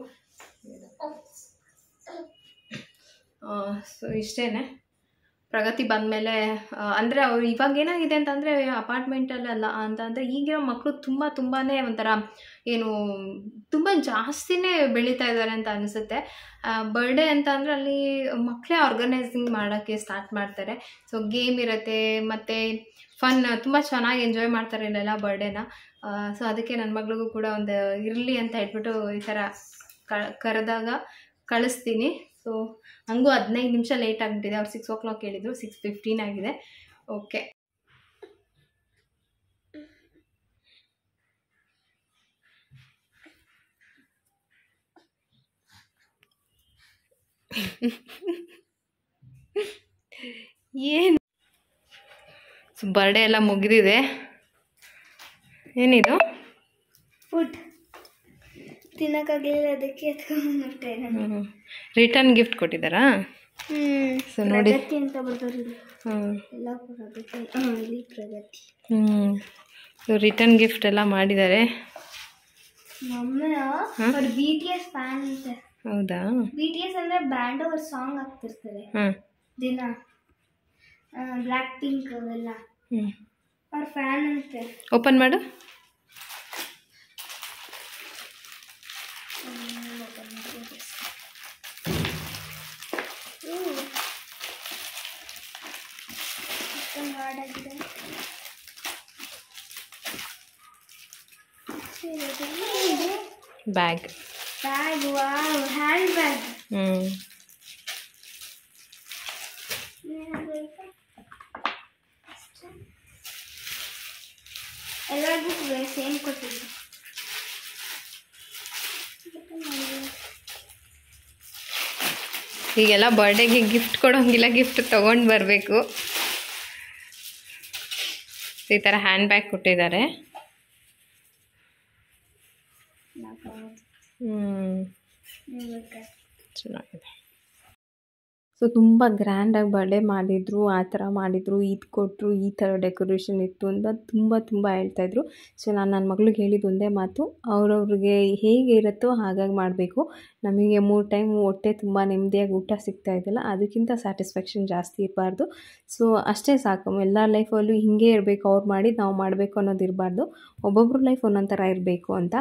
ಸೊ ಇಷ್ಟೇ ಪ್ರಗತಿ ಬಂದಮೇಲೆ ಅಂದರೆ ಅವ್ರು ಇವಾಗ ಏನಾಗಿದೆ ಅಂತಂದರೆ ಅಪಾರ್ಟ್ಮೆಂಟಲ್ಲ ಅಂತ ಅಂದರೆ ಈಗಿರೋ ಮಕ್ಕಳು ತುಂಬ ತುಂಬಾ ಒಂಥರ ಏನು ತುಂಬ ಜಾಸ್ತಿನೇ ಬೆಳೀತಾ ಇದ್ದಾರೆ ಅಂತ ಅನಿಸುತ್ತೆ ಬರ್ಡೇ ಅಂತ ಅಂದರೆ ಅಲ್ಲಿ ಮಕ್ಕಳೇ ಆರ್ಗನೈಸಿಂಗ್ ಮಾಡೋಕ್ಕೆ ಸ್ಟಾರ್ಟ್ ಮಾಡ್ತಾರೆ ಸೊ ಗೇಮ್ ಇರುತ್ತೆ ಮತ್ತು ಫನ್ ತುಂಬ ಚೆನ್ನಾಗಿ ಎಂಜಾಯ್ ಮಾಡ್ತಾರೆ ಇಲ್ಲೆಲ್ಲ ಬರ್ಡೇನ ಸೊ ಅದಕ್ಕೆ ನನ್ನ ಮಗಳಿಗೂ ಕೂಡ ಒಂದು ಇರಲಿ ಅಂತ ಹೇಳ್ಬಿಟ್ಟು ಈ ಥರ ಕ ಕರೆದಾಗ ಕಳಿಸ್ತೀನಿ ಸೊ ಹಂಗೂ ಹದಿನೈದು ನಿಮಿಷ ಲೇಟ್ ಆಗಿಬಿಟ್ಟಿದೆ ಅವ್ರು ಸಿಕ್ಸ್ ಓ ಕ್ಲಾಕ್ ಹೇಳಿದರು ಸಿಕ್ಸ್ ಫಿಫ್ಟೀನ್ ಆಗಿದೆ ಓಕೆ ಏನು ಬರ್ಡೇ ಎಲ್ಲ ಮುಗಿದಿದೆ ಏನಿದು ಫುಡ್ ತಿನ್ನಕ್ಕಾಗಲಿಲ್ಲ ಅದಕ್ಕೆ ಎತ್ಕೊಂಡ್ಬಿಟ್ಟೆ ನಾನು ರಿಟರ್ನ್ ಗಿಫ್ಟ್ ಕೊಟ್ಟಿದ್ದಾರಾ ಹ್ಮ್ ಸೊ ನೋಡಿ ಪ್ರಗತಿ ಅಂತ ಬರ್ತಾರೆ ಹ್ಞೂ ಎಲ್ಲ ಪ್ರಗತಿ ಹಾಂ ಇಲ್ಲಿ ಪ್ರಗತಿ ಹ್ಞೂ ಸೊ ರಿಟರ್ನ್ ಗಿಫ್ಟ್ ಎಲ್ಲ ಮಾಡಿದ್ದಾರೆ ಮಮ್ಮ ಅವ್ರು ಬಿ ಟಿ ಎಸ್ ಫ್ಯಾನ್ ಅಂತೆ ಹೌದಾ ಬಿ ಟಿ ಎಸ್ ಅಂದ್ರೆ ಬ್ಯಾಂಡ್ ಅವ್ರ ಸಾಂಗ್ ಹಾಕ್ತಿರ್ತಾರೆ ಹಾಂ ದಿನ ಬ್ಲ್ಯಾಕ್ ಪಿಂಕ್ ಅವೆಲ್ಲ ಹ್ಞೂ ಅವ್ರ ಫ್ಯಾನ್ ಅಂತೆ ಓಪನ್ ಮಾಡು ಹಾರ್ಡಾಗಿದೆ bag bag wow hand bag ಹ್ಞೂ ಎಲ್ಲರಿಗೂ ಸೇಮ್ ಕೊಟ್ಟಿದ್ದು ಈಗೆಲ್ಲ ಬರ್ಡೇಗೆ ಗಿಫ್ಟ್ ಕೊಡೋಂಗಿಲ್ಲ ಗಿಫ್ಟ್ ತೊಗೊಂಡು ಬರಬೇಕು ಈ ಥರ ಹ್ಯಾಂಡ್ ಬ್ಯಾಗ್ ಕೊಟ್ಟಿದ್ದಾರೆ ಹ್ಞೂ ಚೆನ್ನಾಗಿದೆ ಸೊ ತುಂಬ ಗ್ರ್ಯಾಂಡಾಗಿ ಬರ್ಡೇ ಮಾಡಿದರು ಆ ಥರ ಮಾಡಿದರು ಇದು ಕೊಟ್ಟರು ಈ ಥರ ಡೆಕೋರೇಷನ್ ಇತ್ತು ಅಂತ ತುಂಬ ತುಂಬ ಹೇಳ್ತಾಯಿದ್ರು ಸೊ ನಾನು ನನ್ನ ಮಗಳಿಗೆ ಹೇಳಿದ್ದು ಒಂದೇ ಮಾತು ಅವ್ರವ್ರಿಗೆ ಹೇಗೆ ಇರುತ್ತೋ ಹಾಗಾಗಿ ಮಾಡಬೇಕು ನಮಗೆ ಮೂರು ಟೈಮ್ ಹೊಟ್ಟೆ ತುಂಬ ನೆಮ್ಮದಿಯಾಗಿ ಊಟ ಸಿಗ್ತಾ ಇದೆಯಲ್ಲ ಅದಕ್ಕಿಂತ ಸ್ಯಾಟಿಸ್ಫ್ಯಾಕ್ಷನ್ ಜಾಸ್ತಿ ಇರಬಾರ್ದು ಸೊ ಅಷ್ಟೇ ಸಾಕು ಎಲ್ಲರ ಲೈಫಲ್ಲೂ ಹೀಗೆ ಇರಬೇಕು ಅವ್ರು ಮಾಡಿದ್ದು ನಾವು ಮಾಡಬೇಕು ಅನ್ನೋದು ಇರಬಾರ್ದು ಒಬ್ಬೊಬ್ರ ಲೈಫ್ ಒಂದೊಂದು ಥರ ಇರಬೇಕು ಅಂತ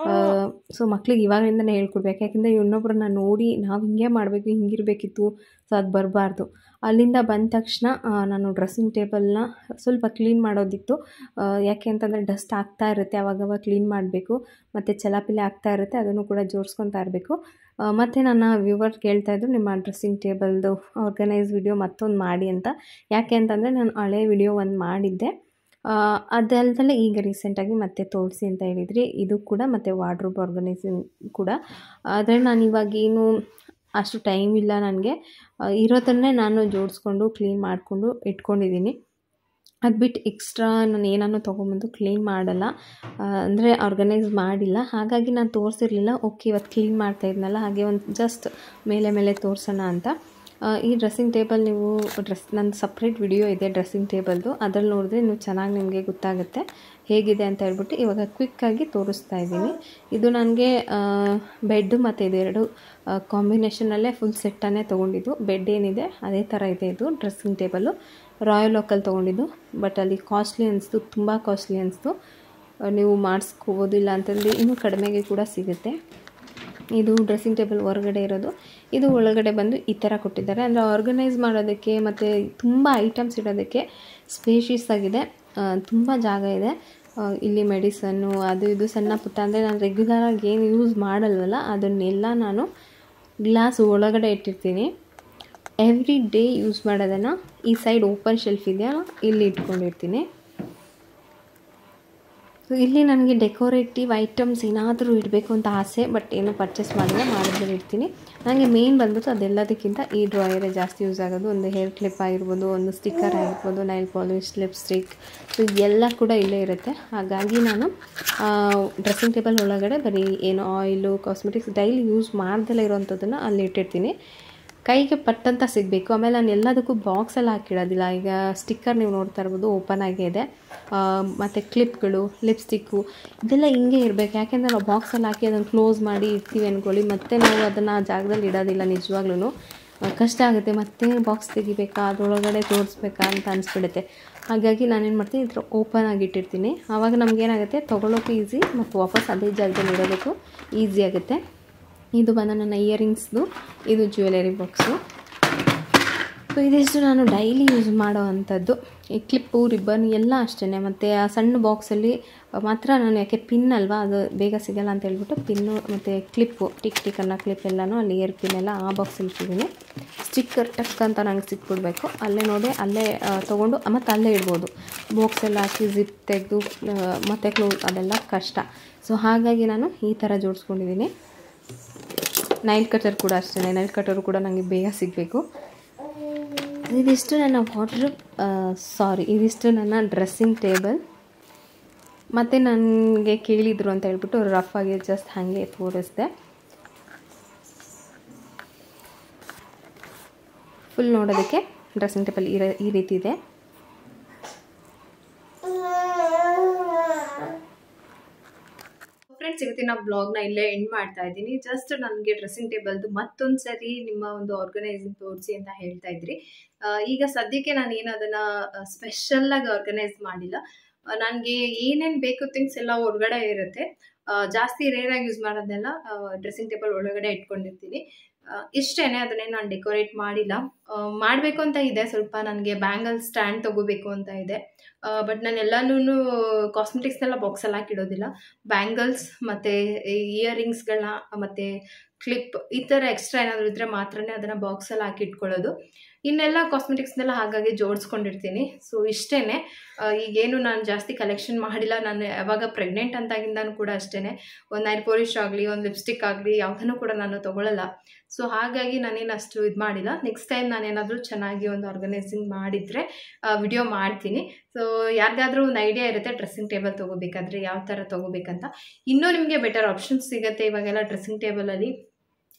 ಸೊ ಮಕ್ಳಿಗೆ ಇವಾಗಲಿಂದನೇ ಹೇಳ್ಕೊಡ್ಬೇಕು ಯಾಕೆಂದರೆ ಇನ್ನೊಬ್ರನ್ನ ನೋಡಿ ನಾವು ಹಿಂಗೆ ಮಾಡಬೇಕು ಹಿಂಗಿರಬೇಕಿತ್ತು ಸೊ ಅದು ಬರಬಾರ್ದು ಅಲ್ಲಿಂದ ಬಂದ ತಕ್ಷಣ ಆ, ನಾನು ಡ್ರೆಸ್ಸಿಂಗ್ ಟೇಬಲ್ನ ಸ್ವಲ್ಪ ಕ್ಲೀನ್ ಮಾಡೋದಿತ್ತು ಆ, ಯಾಕೆ ಅಂತಂದರೆ ಡಸ್ಟ್ ಆಗ್ತಾ ಇರುತ್ತೆ ಅವಾಗವಾಗ ಕ್ಲೀನ್ ಮಾಡಬೇಕು ಮತ್ತು ಚಲಾಪಿಲೆ ಆಗ್ತಾ ಇರುತ್ತೆ ಅದನ್ನು ಕೂಡ ಜೋಡಿಸ್ಕೊತಾ ಇರಬೇಕು ಮತ್ತು ನನ್ನ ವ್ಯೂವರ್ ಕೇಳ್ತಾಯಿದ್ರು ನಿಮ್ಮ ಡ್ರೆಸ್ಸಿಂಗ್ ಟೇಬಲ್ದು ಆರ್ಗನೈಸ್ ವಿಡಿಯೋ ಮತ್ತೊಂದು ಮಾಡಿ ಅಂತ ಯಾಕೆ ಅಂತಂದರೆ ನಾನು ಹಳೆ ವಿಡಿಯೋ ಒಂದು ಮಾಡಿದ್ದೆ ಆ, ಅದಲ್ದಲೇ ಈಗ ರೀಸೆಂಟಾಗಿ ಮತ್ತೆ ತೋರಿಸಿ ಅಂತ ಹೇಳಿದ್ರಿ ಇದು ಕೂಡ ಮತ್ತು ವಾರ್ಡ್ರೋಬ್ ಆರ್ಗನೈಸಿಂಗ್ ಕೂಡ ಆದರೆ ನಾನು ಇವಾಗೇನು ಅಷ್ಟು ಟೈಮ್ ಇಲ್ಲ ನನಗೆ ಇರೋದನ್ನೇ ನಾನು ಜೋಡಿಸ್ಕೊಂಡು ಕ್ಲೀನ್ ಮಾಡಿಕೊಂಡು ಇಟ್ಕೊಂಡಿದ್ದೀನಿ ಅದು ಬಿಟ್ಟು ಎಕ್ಸ್ಟ್ರಾ ನಾನು ಏನನ್ನು ತೊಗೊಂಬಂದು ಕ್ಲೀನ್ ಮಾಡಲ್ಲ ಅಂದರೆ ಆರ್ಗನೈಸ್ ಮಾಡಿಲ್ಲ ಹಾಗಾಗಿ ನಾನು ತೋರಿಸಿರ್ಲಿಲ್ಲ ಓಕೆ ಇವತ್ತು ಕ್ಲೀನ್ ಮಾಡ್ತಾ ಇದ್ನಲ್ಲ ಹಾಗೆ ಒಂದು ಜಸ್ಟ್ ಮೇಲೆ ಮೇಲೆ ತೋರಿಸೋಣ ಅಂತ ಆ, ಈ ಡ್ರೆಸ್ಸಿಂಗ್ ಟೇಬಲ್ ನೀವು ಡ್ರೆಸ್ ನನ್ನ ಸಪ್ರೇಟ್ ವಿಡಿಯೋ ಇದೆ ಡ್ರೆಸ್ಸಿಂಗ್ ಟೇಬಲ್ದು ಅದ್ರಲ್ಲಿ ನೋಡಿದ್ರೆ ನೀವು ಚೆನ್ನಾಗಿ ನಿಮಗೆ ಗೊತ್ತಾಗುತ್ತೆ ಹೇಗಿದೆ ಅಂತ ಹೇಳ್ಬಿಟ್ಟು ಇವಾಗ ಕ್ವಿಕ್ಕಾಗಿ ತೋರಿಸ್ತಾ ಇದ್ದೀನಿ ಇದು ನನಗೆ ಬೆಡ್ ಮತ್ತು ಇದೆರಡು ಕಾಂಬಿನೇಷನಲ್ಲೇ ಫುಲ್ ಸೆಟ್ಟನ್ನೇ ತೊಗೊಂಡಿದ್ದು ಬೆಡ್ ಏನಿದೆ ಅದೇ ಥರ ಇದೆ ಇದು ಡ್ರೆಸ್ಸಿಂಗ್ ಟೇಬಲ್ಲು ರಾಯಲ್ ಲೋಕಲ್ ತೊಗೊಂಡಿದ್ದು ಬಟ್ ಅಲ್ಲಿ ಕಾಸ್ಟ್ಲಿ ಅನಿಸ್ತು ತುಂಬ ಕಾಸ್ಟ್ಲಿ ಅನಿಸ್ತು ನೀವು ಮಾಡಿಸ್ಕೋಬೋದು ಇಲ್ಲ ಅಂತಂದರೆ ಇನ್ನೂ ಕಡಿಮೆಗೆ ಕೂಡ ಸಿಗುತ್ತೆ ಇದು ಡ್ರೆಸ್ಸಿಂಗ್ ಟೇಬಲ್ ಹೊರಗಡೆ ಇರೋದು ಇದು ಒಳಗಡೆ ಬಂದು ಈ ಥರ ಕೊಟ್ಟಿದ್ದಾರೆ ಅಂದರೆ ಆರ್ಗನೈಸ್ ಮಾಡೋದಕ್ಕೆ ಮತ್ತು ತುಂಬ ಐಟಮ್ಸ್ ಇಡೋದಕ್ಕೆ ಸ್ಪೇಷಿಯಸ್ ಆಗಿದೆ ತುಂಬ ಜಾಗ ಇದೆ ಆ, ಇಲ್ಲಿ ಮೆಡಿಸನ್ನು ಅದು ಇದು ಸಣ್ಣ ಪುಟ್ಟ ಅಂದರೆ ನಾನು ರೆಗ್ಯುಲರಾಗಿ ಏನು ಯೂಸ್ ಮಾಡಲ್ವಲ್ಲ ಅದನ್ನೆಲ್ಲ ನಾನು ಗ್ಲಾಸ್ ಒಳಗಡೆ ಇಟ್ಟಿರ್ತೀನಿ ಎವ್ರಿ ಡೇ ಯೂಸ್ ಮಾಡೋದನ್ನು ಈ ಸೈಡ್ ಓಪನ್ ಶೆಲ್ಫ್ ಇದೆಯಾ ಇಲ್ಲಿ ಇಟ್ಕೊಂಡಿರ್ತೀನಿ ಸೊ ಇಲ್ಲಿ ನನಗೆ ಡೆಕೋರೇಟಿವ್ ಐಟಮ್ಸ್ ಏನಾದರೂ ಇಡಬೇಕು ಅಂತ ಆಸೆ ಬಟ್ ಏನೂ ಪರ್ಚೇಸ್ ಮಾಡಿಲ್ಲ ಮಾಡಿದ್ರೆ ಇಡ್ತೀನಿ ನನಗೆ ಮೇನ್ ಬಂದ್ಬಿಟ್ಟು ಅದೆಲ್ಲದಕ್ಕಿಂತ ಈ ಡ್ರಾಯರೇ ಜಾಸ್ತಿ ಯೂಸ್ ಆಗೋದು ಒಂದು ಹೇರ್ ಕ್ಲಿಪ್ ಆಗಿರ್ಬೋದು ಒಂದು ಸ್ಟಿಕ್ಕರ್ ಆಗಿರ್ಬೋದು ನೈಲ್ ಪಾಲಿಶ್ ಲಿಪ್ಸ್ಟಿಕ್ ಸೊ ಎಲ್ಲ ಕೂಡ ಇಲ್ಲೇ ಇರುತ್ತೆ ಹಾಗಾಗಿ ನಾನು ಡ್ರೆಸ್ಸಿಂಗ್ ಟೇಬಲ್ ಒಳಗಡೆ ಬರೀ ಏನು ಆಯಿಲು ಕಾಸ್ಮೆಟಿಕ್ಸ್ ಡೈಲಿ ಯೂಸ್ ಮಾಡ್ದಲೇ ಇರೋವಂಥದ್ದನ್ನು ಅಲ್ಲಿ ಇಟ್ಟಿರ್ತೀನಿ ಕೈಗೆ ಪಟ್ಟಂತ ಸಿಗಬೇಕು ಆಮೇಲೆ ನಾನು ಎಲ್ಲದಕ್ಕೂ ಬಾಕ್ಸಲ್ಲಿ ಹಾಕಿಡೋದಿಲ್ಲ ಈಗ ಸ್ಟಿಕ್ಕರ್ ನೀವು ನೋಡ್ತಾ ಇರ್ಬೋದು ಓಪನ್ ಆಗೇ ಇದೆ ಮತ್ತು ಕ್ಲಿಪ್ಗಳು ಲಿಪ್ಸ್ಟಿಕ್ಕು ಇದೆಲ್ಲ ಹಿಂಗೆ ಇರಬೇಕು ಯಾಕೆಂದರೆ ನಾವು ಬಾಕ್ಸಲ್ಲಿ ಹಾಕಿ ಅದನ್ನು ಕ್ಲೋಸ್ ಮಾಡಿ ಇಡ್ತೀವಿ ಅಂದ್ಕೊಳ್ಳಿ ಮತ್ತೆ ನಾವು ಅದನ್ನು ಆ ಜಾಗದಲ್ಲಿ ಇಡೋದಿಲ್ಲ ನಿಜವಾಗ್ಲೂ ಕಷ್ಟ ಆಗುತ್ತೆ ಮತ್ತೆ ಬಾಕ್ಸ್ ತೆಗಿಬೇಕಾ ಅದರೊಳಗಡೆ ತೋರಿಸ್ಬೇಕಾ ಅಂತ ಅನಿಸ್ಬಿಡುತ್ತೆ ಹಾಗಾಗಿ ನಾನೇನು ಮಾಡ್ತೀನಿ ಈ ಥರ ಓಪನ್ ಆಗಿ ಇಟ್ಟಿರ್ತೀನಿ ಆವಾಗ ನಮಗೇನಾಗುತ್ತೆ ತೊಗೊಳೋಕ್ಕೂ ಈಸಿ ಮತ್ತು ವಾಪಸ್ ಅದೇ ಜಾಗದಲ್ಲಿ ಇಡೋದಕ್ಕೂ ಈಸಿ ಆಗುತ್ತೆ ಇದು ಬಂದು ನನ್ನ ಇಯರಿಂಗ್ಸ್ದು ಇದು ಜ್ಯುವೆಲರಿ ಬಾಕ್ಸು ಸೊ ಇದಿಷ್ಟು ನಾನು ಡೈಲಿ ಯೂಸ್ ಮಾಡೋ ಅಂಥದ್ದು ಈ ಕ್ಲಿಪ್ಪು ರಿಬ್ಬನ್ ಎಲ್ಲ ಅಷ್ಟೇ ಮತ್ತು ಆ ಸಣ್ಣ ಬಾಕ್ಸಲ್ಲಿ ಮಾತ್ರ ನಾನು ಯಾಕೆ ಪಿನ್ ಅಲ್ವಾ ಅದು ಬೇಗ ಸಿಗಲ್ಲ ಅಂತ ಹೇಳ್ಬಿಟ್ಟು ಪಿನ್ನು ಮತ್ತು ಕ್ಲಿಪ್ಪು ಟಿಕ್ ಟಿಕ್ ಅನ್ನೋ ಕ್ಲಿಪ್ ಎಲ್ಲನೂ ಅಲ್ಲಿ ಇಯರ್ ಪಿನ್ ಎಲ್ಲ ಆ ಬಾಕ್ಸಲ್ಲಿ ಇಟ್ಟಿದ್ದೀನಿ ಸ್ಟಿಕ್ಕರ್ ಟಕ್ ಅಂತ ನಂಗೆ ಸಿಕ್ಬಿಡ್ಬೇಕು ಅಲ್ಲೇ ನೋಡಿ ಅಲ್ಲೇ ತೊಗೊಂಡು ಮತ್ತು ಅಲ್ಲೇ ಇಡ್ಬೋದು ಬಾಕ್ಸೆಲ್ಲ ಹಾಕಿ ಜಿಪ್ ತೆಗೆದು ಮತ್ತು ಕ್ಲೋಸ್ ಅದೆಲ್ಲ ಕಷ್ಟ ಸೊ ಹಾಗಾಗಿ ನಾನು ಈ ಥರ ಜೋಡಿಸ್ಕೊಂಡಿದ್ದೀನಿ ನೈಲ್ ಕಟರ್ ಕೂಡ ಅಷ್ಟೇ ನೈಲ್ ಕಟರು ಕೂಡ ನನಗೆ ಬೇಗ ಸಿಗಬೇಕು ಇದಿಷ್ಟು ನನ್ನ ವಾಟ್ರ್ ಸಾರಿ ಇದಿಷ್ಟು ನನ್ನ ಡ್ರೆಸ್ಸಿಂಗ್ ಟೇಬಲ್ ಮತ್ತು ನನಗೆ ಕೇಳಿದರು ಅಂತ ಹೇಳ್ಬಿಟ್ಟು ರಫ್ ಆಗಿ ಜಸ್ಟ್ ಹಾಗೆ ತೋರಿಸ್ದೆ ಫುಲ್ ನೋಡೋದಕ್ಕೆ ಡ್ರೆಸ್ಸಿಂಗ್ ಟೇಬಲ್ ಈ ರ- ಈ ರೀತಿ ಇದೆ ಫ್ರೆಂಡ್ಸ್ ಇವತ್ತಿನ ಬ್ಲಾಗ್ನ ಇಲ್ಲೇ ಎಂಡ್ ಮಾಡ್ತಾ ಇದ್ದೀನಿ ಜಸ್ಟ್ ನನಗೆ ಡ್ರೆಸ್ಸಿಂಗ್ ಟೇಬಲ್ದು ಮತ್ತೊಂದು ಸರಿ ನಿಮ್ಮ ಒಂದು ಆರ್ಗನೈಸಿಂಗ್ ತೋರಿಸಿ ಅಂತ ಹೇಳ್ತಾ ಇದ್ರಿ ಆ, ಈಗ ಸದ್ಯಕ್ಕೆ ನಾನು ಏನು ಅದನ್ನ ಸ್ಪೆಷಲ್ಲಾಗಿ ಆರ್ಗನೈಸ್ ಮಾಡಿಲ್ಲ ನನಗೆ ಏನೇನು ಬೇಕು ಥಿಂಗ್ಸ್ ಎಲ್ಲ ಹೊರಗಡೆ ಇರುತ್ತೆ ಆ, ಜಾಸ್ತಿ ರೇರಾಗಿ ಯೂಸ್ ಮಾಡೋದನ್ನೆಲ್ಲ ಡ್ರೆಸ್ಸಿಂಗ್ ಟೇಬಲ್ ಒಳಗಡೆ ಇಟ್ಕೊಂಡಿರ್ತೀನಿ ಆ, ಇಷ್ಟೇನೆ ಅದನ್ನೇ ನಾನು ಡೆಕೋರೇಟ್ ಮಾಡಿಲ್ಲ ಮಾಡಬೇಕು ಅಂತ ಇದೆ ಸ್ವಲ್ಪ ನನಗೆ ಬ್ಯಾಂಗಲ್ ಸ್ಟ್ಯಾಂಡ್ ತೊಗೋಬೇಕು ಅಂತ ಇದೆ ಬಟ್ ನಾನು ಎಲ್ಲನೂ ಕಾಸ್ಮೆಟಿಕ್ಸ್ನೆಲ್ಲ ಬಾಕ್ಸಲ್ಲಿ ಹಾಕಿಡೋದಿಲ್ಲ ಬ್ಯಾಂಗಲ್ಸ್ ಮತ್ತು ಇಯರಿಂಗ್ಸ್ಗಳನ್ನ ಮತ್ತು ಕ್ಲಿಪ್ ಈ ಥರ ಎಕ್ಸ್ಟ್ರಾ ಏನಾದರೂ ಇದ್ದರೆ ಮಾತ್ರನೇ ಅದನ್ನು ಬಾಕ್ಸಲ್ಲಿ ಹಾಕಿ ಇಟ್ಕೊಳ್ಳೋದು ಇನ್ನೆಲ್ಲ ಕಾಸ್ಮೆಟಿಕ್ಸ್ನೆಲ್ಲ ಹಾಗಾಗಿ ಜೋಡಿಸ್ಕೊಂಡಿರ್ತೀನಿ ಸೊ ಇಷ್ಟೇ ಈಗೇನು ನಾನು ಜಾಸ್ತಿ ಕಲೆಕ್ಷನ್ ಮಾಡಿಲ್ಲ ನಾನು ಯಾವಾಗ ಪ್ರೆಗ್ನೆಂಟ್ ಅಂತಾಗಿಂದನೂ ಕೂಡ ಅಷ್ಟೇ ಒಂದು ನೈಲ್ ಪಾಲಿಶ್ ಆಗಲಿ ಒಂದು ಲಿಪ್ಸ್ಟಿಕ್ ಆಗಲಿ ಯಾವುದನ್ನು ಕೂಡ ನಾನು ತೊಗೊಳ್ಳಲ್ಲ ಸೊ ಹಾಗಾಗಿ ನಾನೇನು ಅಷ್ಟು ಇದು ಮಾಡಿಲ್ಲ ನೆಕ್ಸ್ಟ್ ಟೈಮ್ ನಾನೇನಾದರೂ ಚೆನ್ನಾಗಿ ಒಂದು ಆರ್ಗನೈಸಿಂಗ್ ಮಾಡಿದರೆ ವಿಡಿಯೋ ಮಾಡ್ತೀನಿ ಸೊ ಯಾರಿಗಾದ್ರೂ ಒಂದು ಐಡಿಯಾ ಇರುತ್ತೆ ಡ್ರೆಸ್ಸಿಂಗ್ ಟೇಬಲ್ ತೊಗೋಬೇಕಾದ್ರೆ ಯಾವ ಥರ ತೊಗೋಬೇಕಂತ ಇನ್ನೂ ನಿಮಗೆ ಬೆಟರ್ ಆಪ್ಷನ್ಸ್ ಸಿಗುತ್ತೆ ಇವಾಗೆಲ್ಲ ಡ್ರೆಸ್ಸಿಂಗ್ ಟೇಬಲಲ್ಲಿ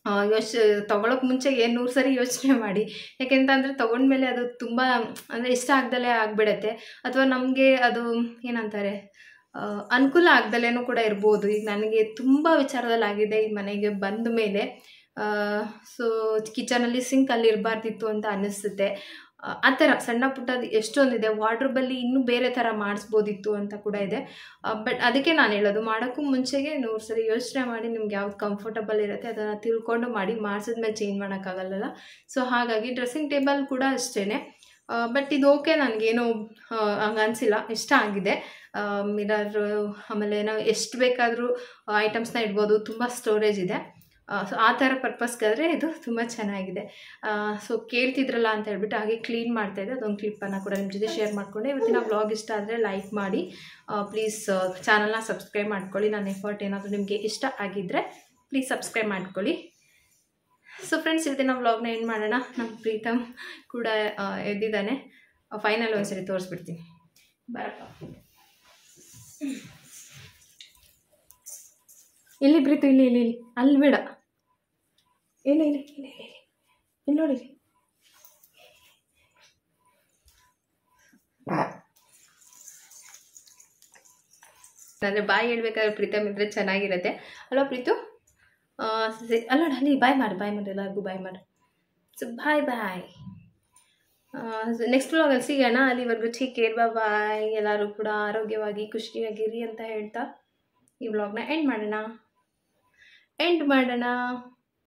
ಯೋಚ ತೊಗೊಳಕ್ಕೆ ಮುಂಚೆ ಏನು ನೂರು ಸರಿ ಯೋಚನೆ ಮಾಡಿ ಯಾಕೆಂತಂದರೆ ತೊಗೊಂಡ್ಮೇಲೆ ಅದು ತುಂಬ ಅಂದರೆ ಇಷ್ಟ ಆಗ್ದಲೇ ಆಗಿಬಿಡತ್ತೆ ಅಥವಾ ನಮಗೆ ಅದು ಏನಂತಾರೆ ಆ, ಅನುಕೂಲ ಆಗ್ದಲೇನೂ ಕೂಡ ಇರ್ಬೋದು ಈಗ ನನಗೆ ತುಂಬ ವಿಚಾರದಲ್ಲಿ ಆಗಿದೆ ಈ ಮನೆಗೆ ಬಂದ ಮೇಲೆ ಸೊ ಕಿಚನಲ್ಲಿ ಸಿಂಕ್ ಅಲ್ಲಿ ಇರಬಾರ್ದಿತ್ತು ಅಂತ ಅನ್ನಿಸುತ್ತೆ ಆ, ಆ ಥರ ಸಣ್ಣ ಪುಟ್ಟದು ಎಷ್ಟೊಂದಿದೆ ವಾರ್ಡ್ರೋಬಲ್ಲಿ ಇನ್ನೂ ಬೇರೆ ಥರ ಮಾಡಿಸ್ಬೋದಿತ್ತು ಅಂತ ಕೂಡ ಇದೆ ಬಟ್ ಅದಕ್ಕೆ ನಾನು ಹೇಳೋದು ಮಾಡೋಕ್ಕೂ ಮುಂಚೆಗೆ ನೂರು ಸರಿ ಯೋಚನೆ ಮಾಡಿ ನಿಮ್ಗೆ ಯಾವ್ದು ಕಂಫರ್ಟಬಲ್ ಇರುತ್ತೆ ಅದನ್ನು ತಿಳ್ಕೊಂಡು ಮಾಡಿ ಮಾಡಿಸಿದ್ಮೇಲೆ ಚೇಂಜ್ ಮಾಡೋಕ್ಕಾಗಲ್ಲ ಸೊ ಹಾಗಾಗಿ ಡ್ರೆಸ್ಸಿಂಗ್ ಟೇಬಲ್ ಕೂಡ ಅಷ್ಟೇ ಬಟ್ ಇದು ಓಕೆ ನನಗೇನು ಹಂಗೆ ಅನಿಸಿಲ್ಲ ಇಷ್ಟ ಆಗಿದೆ ಮಿರರ್ ಆಮೇಲೆ ನಾವು ಎಷ್ಟು ಬೇಕಾದರೂ ಐಟಮ್ಸ್ನ ಇಡ್ಬೋದು ತುಂಬ ಸ್ಟೋರೇಜ್ ಇದೆ ಸೊ ಆ ಥರ ಪರ್ಪಸ್ಗಾದರೆ ಇದು ತುಂಬ ಚೆನ್ನಾಗಿದೆ ಸೊ ಕೇಳ್ತಿದ್ರಲ್ಲ ಅಂತ ಹೇಳ್ಬಿಟ್ಟು ಹಾಗೆ ಕ್ಲೀನ್ ಮಾಡ್ತಾಯಿದ್ದೆ ಅದೊಂದು ಕ್ಲಿಪ್ಪನ್ನು ಕೂಡ ನಿಮ್ಮ ಜೊತೆ ಶೇರ್ ಮಾಡಿಕೊಂಡೆ ಇವತ್ತಿನ ಬ್ಲಾಗ್ ಇಷ್ಟ ಆದರೆ ಲೈಕ್ ಮಾಡಿ ಪ್ಲೀಸ್ ಚಾನಲ್ನ ಸಬ್ಸ್ಕ್ರೈಬ್ ಮಾಡ್ಕೊಳ್ಳಿ ನನ್ನ ಎಫರ್ಟ್ ಏನಾದರೂ ನಿಮಗೆ ಇಷ್ಟ ಆಗಿದ್ದರೆ ಪ್ಲೀಸ್ ಸಬ್ಸ್ಕ್ರೈಬ್ ಮಾಡ್ಕೊಳ್ಳಿ ಸೊ ಫ್ರೆಂಡ್ಸ್ ಇವತ್ತಿನ ವ್ಲಾಗ್ನ ಏನು ಮಾಡೋಣ ನಮ್ಮ ಪ್ರೀತಮ್ ಕೂಡ ಆ, ಎದ್ದಿದ್ದಾನೆ ಫೈನಲ್ ಒಂದ್ಸರಿ ತೋರಿಸ್ಬಿಡ್ತೀನಿ ಬರಪ್ಪ ಇಲ್ಲಿ ಪ್ರೀತು ಇಲ್ಲಿ ಇಲ್ಲಿ ಇಲ್ಲಿ ಅಲ್ಲಿ ಬೇಡ ಇಲ್ಲಿ ಇಲ್ಲಿ ಇಲ್ಲಿ ಇಲ್ಲಿ ಇಲ್ಲಿ ಇಲ್ಲಿ ನೋಡಿ ಇಲ್ಲಿ. ಅಂದರೆ ಬಾಯ್ ಹೇಳ್ಬೇಕಾದ್ರೆ ಪ್ರೀತಮ್ ಇದ್ರೆ ಚೆನ್ನಾಗಿರುತ್ತೆ ಅಲ್ವಾ ಪ್ರೀತು ಆ, ಸರಿ ಅಲ್ಲ ಅಲ್ಲಿ ಬಾಯ್ ಮಾಡಿ ಬಾಯ್ ಮಾಡಿ ಎಲ್ಲರಿಗೂ ಬಾಯ್ ಮಾಡಿ ಸೊ ಬಾಯ್ ಬಾಯ್ ನೆಕ್ಸ್ಟ್ ವ್ಲಾಗಲ್ಲಿ ಸಿಗೋಣ ಅಲ್ಲಿವರೆಗೂ ಟೇಕ್ ಕೇರ್ ಬಾಯ್ ಎಲ್ಲರೂ ಕೂಡ ಆರೋಗ್ಯವಾಗಿ ಖುಷಿಯಾಗಿರಿ ಅಂತ ಹೇಳ್ತಾ ಈ ವ್ಲಾಗ್ನ ಎಂಡ್ ಮಾಡೋಣ ಎಂಡ್ ಮಾಡೋಣ